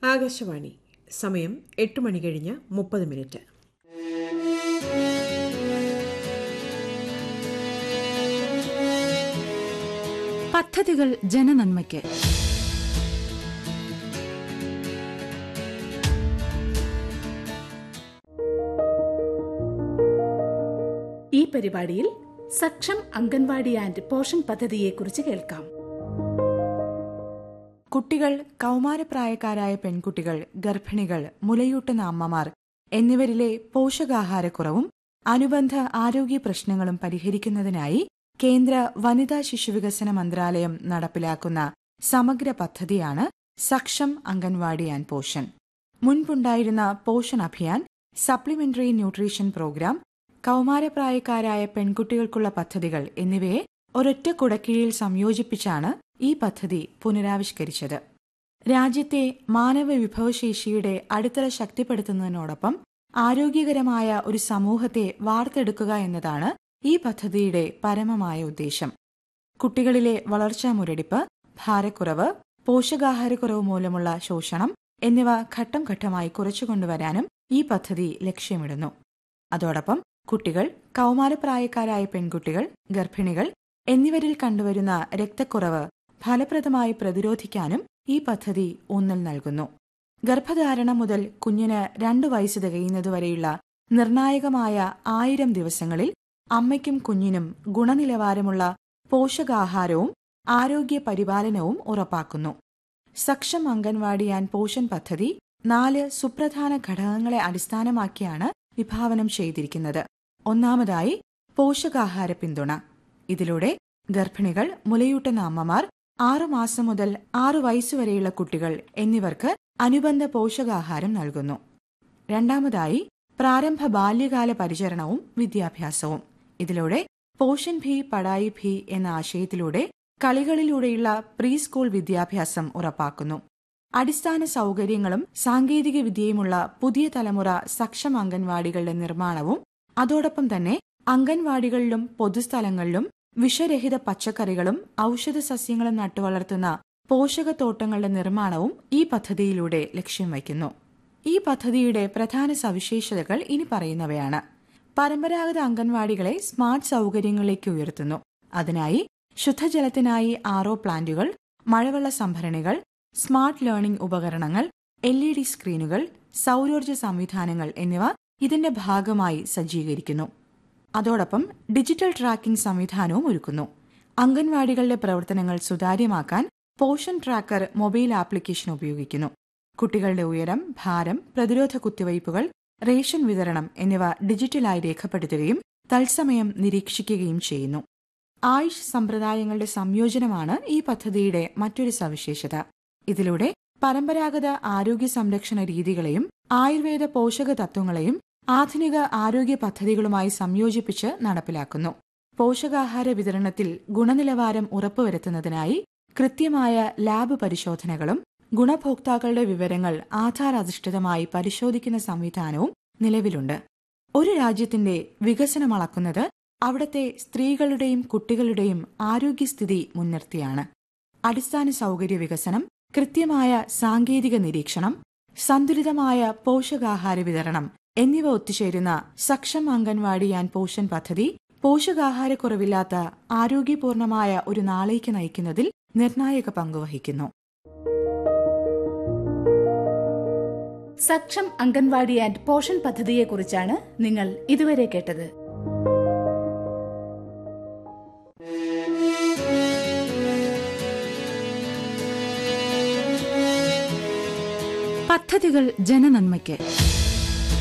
ആകാശവാണി സമയം എട്ട് മണി കഴിഞ്ഞ് മുപ്പത് മിനിറ്റ് പദ്ധതികൾ ജനനന്മയ്ക്ക് ഈ പരിപാടിയിൽ സക്ഷം അംഗൻവാടി ആൻഡ് പോഷൻ പദ്ധതിയെക്കുറിച്ച് കേൾക്കാം കുട്ടികൾ കൗമാരപ്രായക്കാരായ പെൺകുട്ടികൾ ഗർഭിണികൾ മുലയൂട്ടുന്ന അമ്മമാർ എന്നിവരിലെ പോഷകാഹാരക്കുറവും അനുബന്ധ ആരോഗ്യ പ്രശ്നങ്ങളും പരിഹരിക്കുന്നതിനായി കേന്ദ്ര വനിതാ ശിശുവികസന മന്ത്രാലയം നടപ്പിലാക്കുന്ന സമഗ്ര പദ്ധതിയാണ് സക്ഷം അംഗൻവാടി ആൻഡ് പോഷൻ മുൻപുണ്ടായിരുന്ന Poshan Abhiyan supplementary nutrition programme കൗമാരപ്രായക്കാരായ പെൺകുട്ടികൾക്കുള്ള പദ്ധതികൾ എന്നിവയെ ഒരൊറ്റ കുടക്കീഴിൽ സംയോജിപ്പിച്ചാണ് ഈ പദ്ധതി പുനരാവിഷ്കരിച്ചത് രാജ്യത്തെ മാനവ വിഭവശേഷിയുടെ അടിത്തറ ശക്തിപ്പെടുത്തുന്നതിനോടൊപ്പം ആരോഗ്യകരമായ ഒരു സമൂഹത്തെ വാർത്തെടുക്കുക എന്നതാണ് ഈ പദ്ധതിയുടെ പരമമായ ഉദ്ദേശം കുട്ടികളിലെ വളർച്ചാ മുരടിപ്പ് ഭാരക്കുറവ് പോഷകാഹാരക്കുറവ് മൂലമുള്ള ശോഷണം എന്നിവ ഘട്ടം ഘട്ടമായി കുറച്ചുകൊണ്ടുവരാനും ഈ പദ്ധതി ലക്ഷ്യമിടുന്നു അതോടൊപ്പം കുട്ടികൾ കൗമാരപ്രായക്കാരായ പെൺകുട്ടികൾ ഗർഭിണികൾ എന്നിവരിൽ കണ്ടുവരുന്ന രക്തക്കുറവ് ഫലപ്രദമായി പ്രതിരോധിക്കാനും ഈ പദ്ധതി ഊന്നൽ നൽകുന്നു ഗർഭധാരണം മുതൽ കുഞ്ഞിന് രണ്ടു വയസ്സ് തികയുന്നതുവരെയുള്ള നിർണായകമായ ആയിരം ദിവസങ്ങളിൽ അമ്മയ്ക്കും കുഞ്ഞിനും ഗുണനിലവാരമുള്ള പോഷകാഹാരവും ആരോഗ്യ പരിപാലനവും ഉറപ്പാക്കുന്നു സക്ഷം അംഗൻവാടി ആൻഡ് പോഷൻ പദ്ധതി നാല് സുപ്രധാന ഘടകങ്ങളെ അടിസ്ഥാനമാക്കിയാണ് വിഭാവനം ചെയ്തിരിക്കുന്നത് ഒന്നാമതായി പോഷകാഹാര പിന്തുണ ഇതിലൂടെ ഗർഭിണികൾ മുലയൂട്ടുന്ന അമ്മമാർ ആറുമാസം മുതൽ ആറു വയസ്സുവരെയുള്ള കുട്ടികൾ എന്നിവർക്ക് അനുബന്ധ പോഷകാഹാരം നൽകുന്നു രണ്ടാമതായി പ്രാരംഭ ബാല്യകാല പരിചരണവും വിദ്യാഭ്യാസവും ഇതിലൂടെ പോഷൻ ഭി പടായി ഭി എന്ന ആശയത്തിലൂടെ കളികളിലൂടെയുള്ള പ്രീ സ്കൂൾ വിദ്യാഭ്യാസം ഉറപ്പാക്കുന്നു അടിസ്ഥാന സൗകര്യങ്ങളും സാങ്കേതിക വിദ്യയുമുള്ള പുതിയ തലമുറ സക്ഷം അംഗൻവാടികളുടെ നിർമ്മാണവും അതോടൊപ്പം തന്നെ അംഗൻവാടികളിലും പൊതുസ്ഥലങ്ങളിലും വിഷരഹിത പച്ചക്കറികളും ഔഷധ സസ്യങ്ങളും നട്ടുവളർത്തുന്ന പോഷകത്തോട്ടങ്ങളുടെ നിർമ്മാണവും ഈ പദ്ധതിയിലൂടെ ലക്ഷ്യം വയ്ക്കുന്നു ഈ പദ്ധതിയുടെ പ്രധാന സവിശേഷതകൾ ഇനി പറയുന്നവയാണ് പരമ്പരാഗത അംഗൻവാടികളെ സ്മാർട്ട് സൗകര്യങ്ങളിലേക്ക് ഉയർത്തുന്നു അതിനായി ശുദ്ധജലത്തിനായി ആറോ പ്ലാന്റുകൾ മഴവെള്ള സംഭരണികൾ സ്മാർട്ട് ലേണിംഗ് ഉപകരണങ്ങൾ എൽ ഇ ഡി സ്ക്രീനുകൾ സൗരോർജ്ജ സംവിധാനങ്ങൾ എന്നിവ ഇതിന്റെ ഭാഗമായി സജ്ജീകരിക്കുന്നു അതോടൊപ്പം ഡിജിറ്റൽ ട്രാക്കിംഗ് സംവിധാനവും ഒരുക്കുന്നു അംഗൻവാടികളുടെ പ്രവർത്തനങ്ങൾ സുതാര്യമാക്കാൻ പോഷൻ ട്രാക്കർ മൊബൈൽ ആപ്ലിക്കേഷൻ ഉപയോഗിക്കുന്നു കുട്ടികളുടെ ഉയരം ഭാരം പ്രതിരോധ കുത്തിവയ്പ്പുകൾ റേഷൻ വിതരണം എന്നിവ ഡിജിറ്റലായി രേഖപ്പെടുത്തുകയും തത്സമയം നിരീക്ഷിക്കുകയും ചെയ്യുന്നു ആയുഷ് സമ്പ്രദായങ്ങളുടെ സംയോജനമാണ് ഈ പദ്ധതിയുടെ മറ്റൊരു സവിശേഷത ഇതിലൂടെ പരമ്പരാഗത ആരോഗ്യ സംരക്ഷണ രീതികളെയും ആയുർവേദ പോഷക തത്വങ്ങളെയും ആധുനിക ആരോഗ്യ പദ്ധതികളുമായി സംയോജിപ്പിച്ച് നടപ്പിലാക്കുന്നു പോഷകാഹാര വിതരണത്തിൽ ഗുണനിലവാരം ഉറപ്പുവരുത്തുന്നതിനായി കൃത്യമായ ലാബ് പരിശോധനകളും ഗുണഭോക്താക്കളുടെ വിവരങ്ങൾ ആധാർ അധിഷ്ഠിതമായി പരിശോധിക്കുന്ന സംവിധാനവും നിലവിലുണ്ട് ഒരു രാജ്യത്തിന്റെ വികസനം അളക്കുന്നത് അവിടത്തെ സ്ത്രീകളുടെയും കുട്ടികളുടെയും ആരോഗ്യസ്ഥിതി മുൻനിർത്തിയാണ് അടിസ്ഥാന സൗകര്യ വികസനം കൃത്യമായ സാങ്കേതിക നിരീക്ഷണം സന്തുലിതമായ പോഷകാഹാര വിതരണം എന്നിവ ഒത്തുചേരുന്ന സക്ഷം അംഗൻവാടി ആൻഡ് പോഷൻ പദ്ധതി പോഷകാഹാരക്കുറവില്ലാത്ത ആരോഗ്യപൂർണമായ ഒരു നാളേക്ക് നയിക്കുന്നതിൽ നിർണായക പങ്കുവഹിക്കുന്നു സക്ഷം അംഗൻവാടി ആൻഡ് പോഷൻ പദ്ധതിയെക്കുറിച്ചാണ് നിങ്ങൾ ഇതുവരെ കേട്ടത് പദ്ധതികൾ ജനനന്മയ്ക്ക്